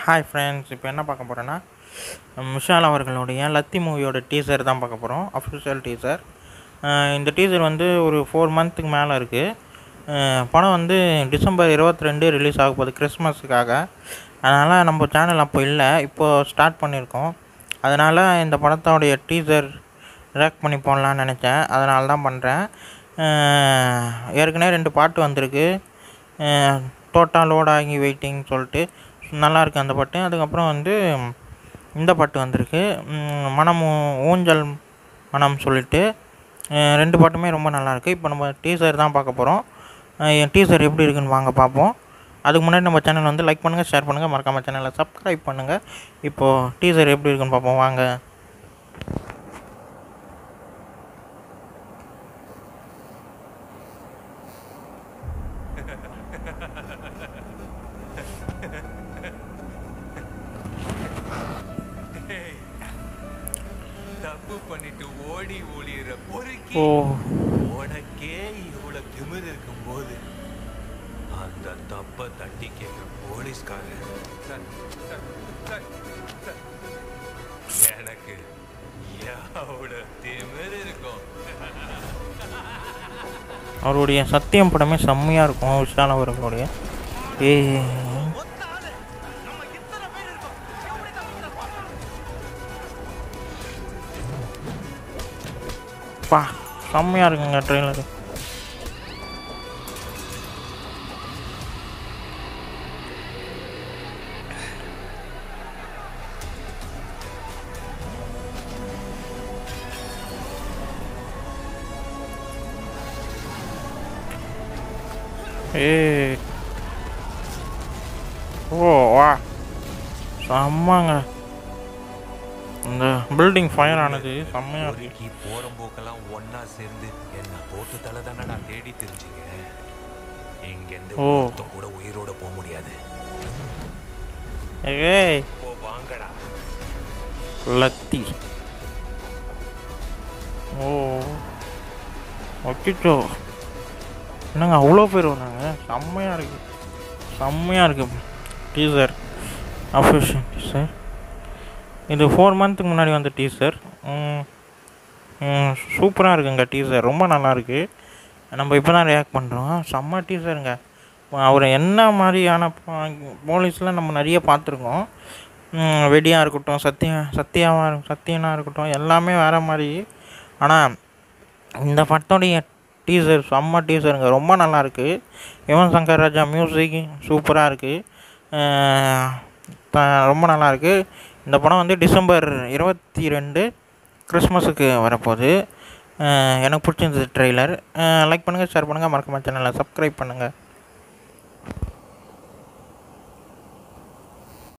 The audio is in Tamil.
ஹாய் ஃப்ரெண்ட்ஸ் இப்போ என்ன பார்க்க போகிறோன்னா விஷால் அவர்களுடைய லத்தி மூவியோட டீசர் தான் பார்க்க போகிறோம் அஃபிஷியல் டீசர் இந்த டீசர் வந்து ஒரு ஃபோர் மந்த்துக்கு மேலே இருக்குது படம் வந்து டிசம்பர் இருபத்தி ரெண்டு ரிலீஸ் ஆக போகுது கிறிஸ்மஸுக்காக அதனால் நம்ம சேனல் அப்போ இல்லை இப்போது ஸ்டார்ட் பண்ணியிருக்கோம் அதனால் இந்த படத்தோடைய டீசர் ரேக் பண்ணி போடலான்னு நினச்சேன் அதனால தான் பண்ணுறேன் ஏற்கனவே ரெண்டு பாட்டு வந்திருக்கு டோட்டா லோட் ஆகி வெயிட்டிங் சொல்லிட்டு நல்லா இருக்கு அந்த பாட்டு அதுக்கப்புறம் வந்து இந்த பாட்டு வந்திருக்கு ம், மனம் ஊ- ஊஞ்சல் மனம் சொல்லிட்டு அஹ், ரெண்டு பாட்டுமே ரொம்ப நல்லா இருக்கு இப்போ நம்ம டீசர் தான் பார்க்க போகிறோம் டீசர் எப்படி இருக்குன்னு வாங்க பார்ப்போம் அதுக்கு முன்னாடி நம்ம சேனல் வந்து லைக் பண்ணுங்கள் ஷேர் பண்ணுங்கள் மறக்காம சேனலை சப்ஸ்கிரைப் பண்ணுங்கள் இப்போது டீசர் எப்படி இருக்குன்னு பார்ப்போம் வாங்க தப்பு பண்ணிட்டு ஓடி ஒளியிற பொறுக்கி ஓ உனக்கே இவ்வளவு திமிர் இருக்கும்போது அந்த தப்ப தட்டி கேட்க போலீஸ்காரன் சார், சார், சார், சார். எனக்கு எவ்வளவு திமிர் இருக்கும் அவருடைய சத்தியம் படமே செம்மையாக இருக்கும் விஷால் அவர்களுடைய ஏ பா செம்மையாக இருக்குங்க ட்ரெயிலரு ஏய் ஓ வா செம்மங்க இந்த பில்டிங் ஃபயர் ஆனது செம்மையாக இருக்கு பொறுக்கி போறம்போக்கெல்லாம் ஒன்னா சேர்ந்து என்ன போட்டு தலை தானே நான் தேடி தெரிஞ்சுங்க இங்கேருந்து ஓ. ஒருத்தன் கூட உயிரோட போக முடியாது ஏய் போ வாங்கடா லத்தி ஓ அச்சிச்சோ என்னங்க அவ்வளோ பேர் வராங்க செம்மையாக இருக்கு செம்மையாக இருக்கு டீசர் அஃபிஷியல் டீசர் இது ஃபோர் மந்த்துக்கு முன்னாடி வந்த டீசர் சூப்பராக இருக்குங்க டீசர் ரொம்ப நல்லா இருக்கு நம்ம இப்போ தான் ரியாக்ட் பண்ணுறோம் செம்ம டீசருங்க அவர் என்ன மாதிரியான போலீஸ்லாம் நம்ம நிறைய பார்த்துருக்கோம் ம், வெடியா இருக்கட்டும் சத்யா சத்யாவாக இருக்கும் சத்யனா இருக்கட்டும் எல்லாமே வேறு மாதிரி ஆனால் இந்த படத்தோடைய டீசர் செம்ம டீசருங்க ரொம்ப நல்லா இருக்கு யுவன் சங்கர் ராஜா மியூசிக் சூப்பராக இருக்குது ரொம்ப நல்லா இருக்கு இந்த படம் வந்து டிசம்பர் இருபத்தி ரெண்டு கிறிஸ்மஸுக்கு வரப்போகுது அஹ் எனக்கு பிடிச்சிருந்தது ட்ரெய்லர் லைக் பண்ணுங்கள் ஷேர் பண்ணுங்கள் மறக்காம சேனலை சப்ஸ்கிரைப் பண்ணுங்கள்